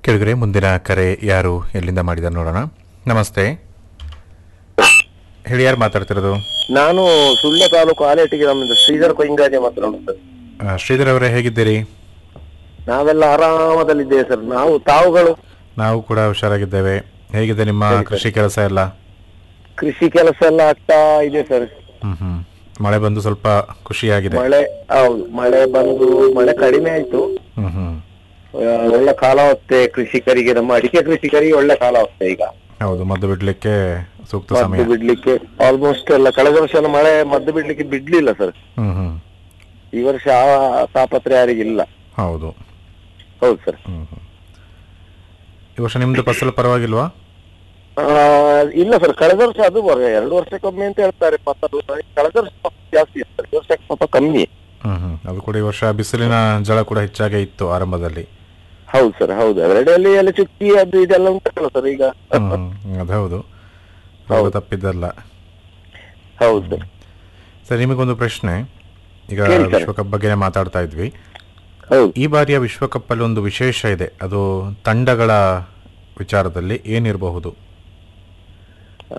ಕೇಳಿದ್ರೆ ಮುಂದಿನ ಕರೆ ಯಾರು ಎಲ್ಲಿಂದ ಮಾಡಿದ ನೋಡೋಣ ನಮಸ್ತೆ ಹೇಳಿ ಯಾರು ಮಾತಾಡ್ತಿರೋದು ನಾನು ಸುಳ್ಯ ತಾಲೂಕು ಆಲೇಟಿಗೆ ನಮ್ಮಿಂದ ಶ್ರೀಧರ್ ಕೊಯ್ಂಗಾಜೆ ಮಾತಾಡೋದು ಸರ್ ಆ, ಶ್ರೀಧರ್ ಅವರೇ ಹೇಗಿದ್ದೀರಿ ನಾವೆಲ್ಲ ಆರಾಮದಲ್ಲಿದ್ದೇವೆ ಸರ್ ನಾವು ತಾವುಗಳು ನಾವು ಕೂಡ ಹುಷಾರಾಗಿದ್ದೇವೆ ಹೇಗಿದೆ ನಿಮ್ಮ ಕೃಷಿ ಕೆಲಸ ಎಲ್ಲ ಕೃಷಿ ಕೆಲಸ ಎಲ್ಲ ಆಗ್ತಾ ಇದೆ ಸರ್ ಹ್ಮ್ ಹ್ಮ್ ಮಳೆ ಬಂದು ಸ್ವಲ್ಪ ಖುಷಿಯಾಗಿದೆ ಮಳೆ ಹೌದು ಮಳೆ ಬಂದು ಮಳೆ ಕಡಿಮೆ ಆಯ್ತು ಹ್ಮ್ ಹ್ಮ್ ಆ, ಒಳ್ಳೆ ಕಾಲಾವಸ್ಥೆ ಕೃಷಿಕರಿಗೆ ನಮ್ಮ ಅಡಿಕೆ ಕೃಷಿಕರಿಗೆ ಒಳ್ಳೆ ಕಾಲಾವಸ್ಥೆ ಈಗ ಹೌದು ಮದ್ದು ಬಿಡ್ಲಿಕ್ಕೆ ಸೂಕ್ತ ಮದ್ದು ಸಮಯ ಬಿಡ್ಲಿಕ್ಕೆ ಆಲ್ಮೋಸ್ಟ್ ಎಲ್ಲ ಕಳೆದ ವರ್ಷ ಎಲ್ಲ ಮಳೆ ಮದ್ದು ಬಿಡ್ಲಿಕ್ಕೆ ಬಿಡ್ಲಿಲ್ಲ ಸರ್ ಹ್ಮ್ ಹ್ಮ್ ಈ ವರ್ಷ ಆ ತಾಪತ್ರೆ ಯಾರಿಗಿಲ್ಲ ಹೌದು ಹೌದು ಸರ್ ಹ್ಮ್ ಹ್ಮ್ ಈ ವರ್ಷ ನಿಮ್ದು ಫಸಲು ಪರವಾಗಿಲ್ವಾ ಆ, ಇಲ್ಲ ಸರ್ ಕಳೆದ ವರ್ಷ ಅದು ಬರ- ಎರಡು ವರ್ಷಕ್ಕೊಮ್ಮೆ ಅಂತ ಹೇಳ್ತಾರೆ ಫಸಲು ಕಳೆದ ವರ್ಷ ಸ್ವಲ್ಪ ಜಾಸ್ತಿ ಇರ್ತದೆ ಈ ವರ್ಷ ಸ್ವಲ್ಪ ಕಮ್ಮಿ ಹ್ಮ್ ಹ್ಮ್ ಅದು ಕೂಡ ಈ ವರ್ಷ ಬಿಸಿಲಿನ ಜಳ ಕೂಡ ಹೆಚ್ಚಾಗೇ ಇತ್ತು ಆರಂಭದಲ್ಲಿ ಹೌದು ಸರ್ ಹೌದು ಎರಡಲ್ಲಿ ಎಲ್ಲ ಚುಕ್ಕಿ ಅದು ಇದೆಲ್ಲ ಉಂಟಲ್ಲ ಸರ್ ಈಗ ಹ್ಮ್ ಹ್ಮ್. ಅದು ಹೌದು ರೋಗ ತಪ್ಪಿದ್ದಲ್ಲ ಹೌದು ಸರ್ ಸರ್ ನಿಮಗೊಂದು ಪ್ರಶ್ನೆ ಈಗ ಹೇಳಿ ಸರ್. ವಿಶ್ವಕಪ್ ಬಗ್ಗೆ ಮಾತಾಡ್ತಾ ಇದ್ವಿ ಹೌದು ಈ ಬಾರಿಯ ವಿಶ್ವಕಪ್ ಅಲ್ಲಿ ಒಂದು ವಿಶೇಷ ಇದೆ ಅದು ತಂಡಗಳ ವಿಚಾರದಲ್ಲಿ ಏನಿರಬಹುದು ಆ,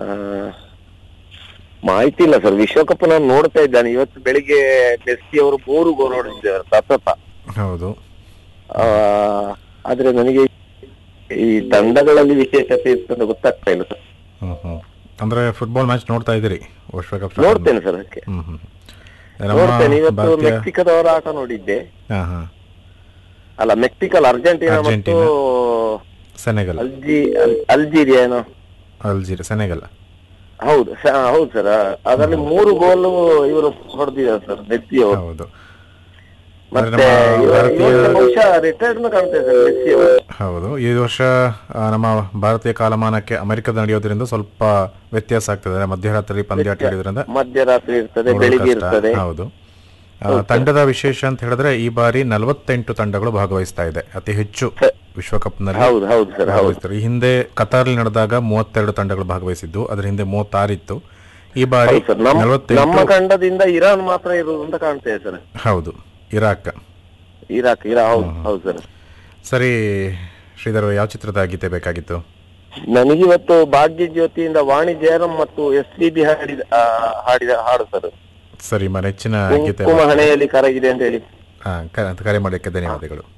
ಮಾಹಿತಿ ಇಲ್ಲ ಸರ್ ವಿಶ್ವಕಪ್ ನಾನು ನೋಡ್ತಾ ಇದ್ದಾನೆ ಇವತ್ತು ಬೆಳಿಗ್ಗೆ ಮೆಸ್ಸಿ ಅವರು ಮೂರು ಗೋಲ್ ಹೊಡೆದಿದ್ದಾರೆ ಸತತ ಹೌದು ಆ, ಆದ್ರೆ ನನಗೆ ಈ ತಂಡಗಳಲ್ಲಿ ವಿಶೇಷತೆ ಇರ್ತದೆ ಗೊತ್ತಾಗ್ತಾ ಇಲ್ಲ ಸರ್ ಹ್ಮ್ ಹ್ಮ್ ಅಂದ್ರೆ ಫುಟ್ಬಾಲ್ ಮ್ಯಾಚ್ ನೋಡ್ತಾ ಇದ್ದೀರಿ ವಿಶ್ವಕಪ್ start ನೋಡ್ತೇನೆ ಸರ್ ಅದಕ್ಕೆ ಹ್ಮ್ ಹ್ಮ್ ನೋಡ್ತೇನೆ ನಮ್ಮ ಇವತ್ತು ಭಾರತೀಯ ಮೆಕ್ಸಿಕದವರ ಆಟ ನೋಡಿದ್ದೆ ಹಾ ಹಾ ಅಲ್ಲ ಮೆಕ್ಸಿಕಲ್ ಅರ್ಜೆಂಟೀನಾ ಮತ್ತು ಅರ್ಜೆಂಟೀನಾ. ಸೆನೆಗಲ್ ಅಲ್ಜಿ ಅಲ್- ಅಲ್ಜೀರಿಯಾ ಏನೋ ಅಲ್ಜೀರಿಯಾ ಸೆನೆಗಲ್ ಹೌದು ಸ- ಹೌದು ಸರ್ ಅದರಲ್ಲಿ ಮೂರು ಗೋಲ್ ಇವರು ಹೊಡೆದಿದ್ದಾರೆ ಸರ್ ಮೆಸ್ಸಿ ಅವರು ಹೌದು ಅಂದ್ರೆ ಮತ್ತೆ ನಮ್ಮ ಇವ- ಭಾರತೀಯ ಇವತ್ತು ಬಹುಶಃ ರಿಟೈರ್ಡ್ ಕಾಣ್ತೇವೆ ಸರ್ ಮೆಸ್ಸಿ ಅವರು ಹೌದು ಈ ವರ್ಷ ಆ, ನಮ್ಮ ಭಾರತೀಯ ಕಾಲಮಾನಕ್ಕೆ ಅಮೆರಿಕದ ನಡೆಯೋದ್ರಿಂದ ಸ್ವಲ್ಪ ವ್ಯತ್ಯಾಸ ಆಗ್ತದೆ ಮಧ್ಯರಾತ್ರಿ ಪಂದ್ಯಾಟ ನಡೆಯೋದ್ರಿಂದ ಮಧ್ಯರಾತ್ರಿ ಇರ್ತದೆ ನೋಡೋದು ಬೆಳಿಗ್ಗೆ ಕಷ್ಟ. ಇರ್ತದೆ ಹೌದು ಆ, ತಂಡದ ವಿಶೇಷ ಅಂತ ಹೇಳಿದ್ರೆ ಈ ಬಾರಿ ನಲವತ್ತೆಂಟು ತಂಡಗಳು ಭಾಗವಹಿಸ್ತಾ ಇದೆ ಅತಿ ಹೆಚ್ಚು ವಿಶ್ವಕಪ್ ನಲ್ಲಿ ಹೌದು ಹೌದು ಸರ್ ಹೌದು ಭಾಗವಹಿಸ್ತಾರೆ ಈ ಹಿಂದೆ ಕತಾರ್ಲಿ ನಡೆದಾಗ ಮೂವತ್ತೆರಡು ತಂಡಗಳು ಭಾಗವಹಿಸಿದ್ದು ಅದರ ಹಿಂದೆ ಮೂವತ್ತಾರು ಇತ್ತು ಈ ಬಾರಿ ಹೌದು ಸರ್ ನಮ್ಮ ನಮ್ಮ ನಲವತ್ತೆಂಟು ಖಂಡದಿಂದ ಇರಾನ್ ಮಾತ್ರ ಇರುವುದು ಅಂತ ಕಾಣ್ತೇವೆ ಸರ್ ಹೌದು ಇರಾಕ್ ಇರಾಕ್ ಇರಾ ಹೌದು ಹೌದು ಸರ್ ಸರಿ ಶ್ರೀಧರ್ ಯಾವ ಚಿತ್ರದ ಗೀತೆ ಬೇಕಾಗಿತ್ತು ನನಗಿವತ್ತು ಭಾಗ್ಯ ಜ್ಯೋತಿಯಿಂದ ವಾಣಿ ಜಯರಾಮ್ ಮತ್ತು ಎಸ್ ಪಿ ಬಿ ಹಾಡಿದ ಆ, ಹಾಡಿದ ಹಾಡು ಸರ್ ಸರಿ ನಿಮ್ಮ ನೆಚ್ಚಿನ ಗೀತೆ ಕುಂಕುಮ ಹಣೆಯಲ್ಲಿ ಕರಗಿದೆ ಅಂತ ಹೇಳಿ ಹಾ ಕ- ಕರೆ ಮಾಡಲಿಕ್ಕೆ ಧನ್ಯವಾದಗಳು